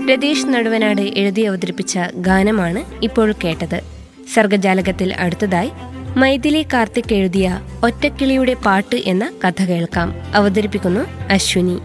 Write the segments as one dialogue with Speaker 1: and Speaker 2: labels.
Speaker 1: രതീഷ് നടുവനാട് എഴുതി അവതരിപ്പിച്ച ഗാനമാണ് ഇപ്പോൾ കേട്ടത് സർഗജാലകത്തിൽ അടുത്തതായി മൈഥിലി കാർത്തിക് എഴുതിയ ഒറ്റക്കിളിയുടെ പാട്ട് എന്ന കഥ കേൾക്കാം അവതരിപ്പിക്കുന്നു അശ്വിനി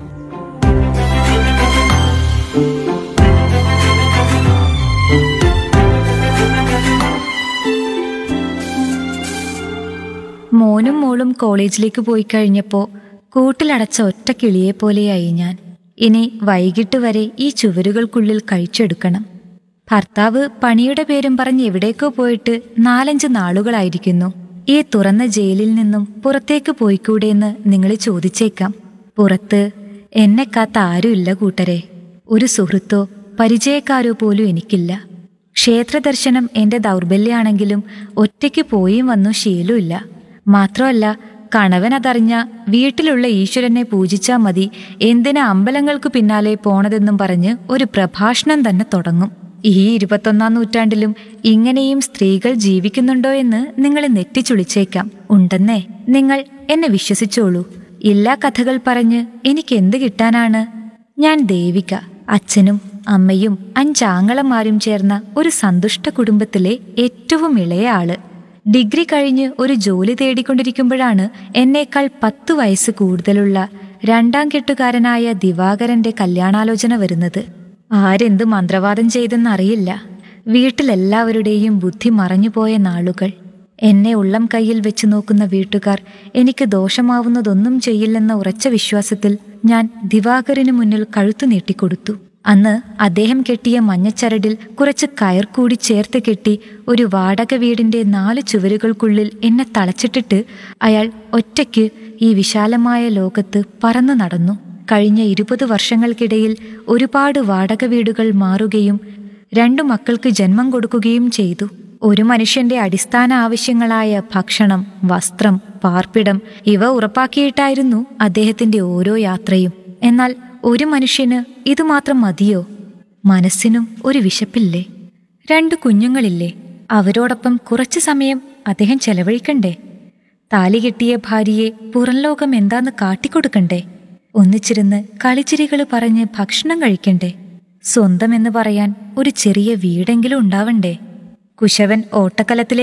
Speaker 2: മോനും മോളും കോളേജിലേക്ക് പോയി കഴിഞ്ഞപ്പോൾ കൂട്ടിലടച്ച ഒറ്റ കിളിയെ പോലെയായി ഞാൻ ഇനി വൈകിട്ട് വരെ ഈ ചുവരുകൾക്കുള്ളിൽ കഴിച്ചെടുക്കണം ഭർത്താവ് പണിയുടെ പേരും പറഞ്ഞ് എവിടേക്കോ പോയിട്ട് നാലഞ്ച് നാളുകളായിരിക്കുന്നു ഈ തുറന്ന ജയിലിൽ നിന്നും പുറത്തേക്ക് പോയിക്കൂടെയെന്ന് നിങ്ങൾ ചോദിച്ചേക്കാം പുറത്ത് എന്നെ കാത്ത ആരുമില്ല കൂട്ടരെ ഒരു സുഹൃത്തോ പരിചയക്കാരോ പോലും എനിക്കില്ല ക്ഷേത്രദർശനം എന്റെ ദൗർബല്യാണെങ്കിലും ഒറ്റയ്ക്ക് പോയും വന്നു ശീലമില്ല മാത്രമല്ല കണവൻ അതറിഞ്ഞ വീട്ടിലുള്ള ഈശ്വരനെ പൂജിച്ചാ മതി എന്തിനാ അമ്പലങ്ങൾക്ക് പിന്നാലെ പോണതെന്നും പറഞ്ഞ് ഒരു പ്രഭാഷണം തന്നെ തുടങ്ങും ഈ ഇരുപത്തൊന്നാം നൂറ്റാണ്ടിലും ഇങ്ങനെയും സ്ത്രീകൾ ജീവിക്കുന്നുണ്ടോ എന്ന് നിങ്ങൾ നെറ്റിച്ചുളിച്ചേക്കാം ഉണ്ടെന്നേ നിങ്ങൾ എന്നെ വിശ്വസിച്ചോളൂ എല്ലാ കഥകൾ പറഞ്ഞ് എനിക്ക് എന്ത് കിട്ടാനാണ് ഞാൻ ദേവിക അച്ഛനും അമ്മയും അഞ്ചാങ്ങളമാരും ചേർന്ന ഒരു സന്തുഷ്ട കുടുംബത്തിലെ ഏറ്റവും ഇളയ ആള് ഡിഗ്രി കഴിഞ്ഞ് ഒരു ജോലി തേടിക്കൊണ്ടിരിക്കുമ്പോഴാണ് എന്നേക്കാൾ പത്തു വയസ്സ് കൂടുതലുള്ള രണ്ടാം കെട്ടുകാരനായ ദിവാകരന്റെ കല്യാണാലോചന വരുന്നത് ആരെന്ത് മന്ത്രവാദം ചെയ്തെന്നറിയില്ല വീട്ടിലെല്ലാവരുടെയും ബുദ്ധി മറഞ്ഞുപോയ നാളുകൾ എന്നെ ഉള്ളം കയ്യിൽ വെച്ച് നോക്കുന്ന വീട്ടുകാർ എനിക്ക് ദോഷമാവുന്നതൊന്നും ചെയ്യില്ലെന്ന ഉറച്ച വിശ്വാസത്തിൽ ഞാൻ ദിവാകരന് മുന്നിൽ കഴുത്തു നീട്ടിക്കൊടുത്തു അന്ന് അദ്ദേഹം കെട്ടിയ മഞ്ഞച്ചരടിൽ കുറച്ച് കയർ കൂടി ചേർത്ത് കെട്ടി ഒരു വാടക വീടിന്റെ നാല് ചുവരുകൾക്കുള്ളിൽ എന്നെ തളച്ചിട്ടിട്ട് അയാൾ ഒറ്റയ്ക്ക് ഈ വിശാലമായ ലോകത്ത് പറന്നു നടന്നു കഴിഞ്ഞ ഇരുപത് വർഷങ്ങൾക്കിടയിൽ ഒരുപാട് വാടക വീടുകൾ മാറുകയും രണ്ടു മക്കൾക്ക് ജന്മം കൊടുക്കുകയും ചെയ്തു ഒരു മനുഷ്യന്റെ അടിസ്ഥാന ആവശ്യങ്ങളായ ഭക്ഷണം വസ്ത്രം പാർപ്പിടം ഇവ ഉറപ്പാക്കിയിട്ടായിരുന്നു അദ്ദേഹത്തിന്റെ ഓരോ യാത്രയും എന്നാൽ ഒരു മനുഷ്യന് ഇതുമാത്രം മതിയോ മനസ്സിനും ഒരു വിശപ്പില്ലേ രണ്ടു കുഞ്ഞുങ്ങളില്ലേ അവരോടൊപ്പം കുറച്ചു സമയം അദ്ദേഹം ചെലവഴിക്കണ്ടേ താലി കെട്ടിയ ഭാര്യയെ പുറംലോകം എന്താന്ന് കാട്ടിക്കൊടുക്കണ്ടേ ഒന്നിച്ചിരുന്ന് കളിച്ചിരികൾ പറഞ്ഞ് ഭക്ഷണം കഴിക്കണ്ടേ സ്വന്തം എന്ന് പറയാൻ ഒരു ചെറിയ വീടെങ്കിലും ഉണ്ടാവണ്ടേ കുശവൻ ഓട്ടക്കലത്തിലെ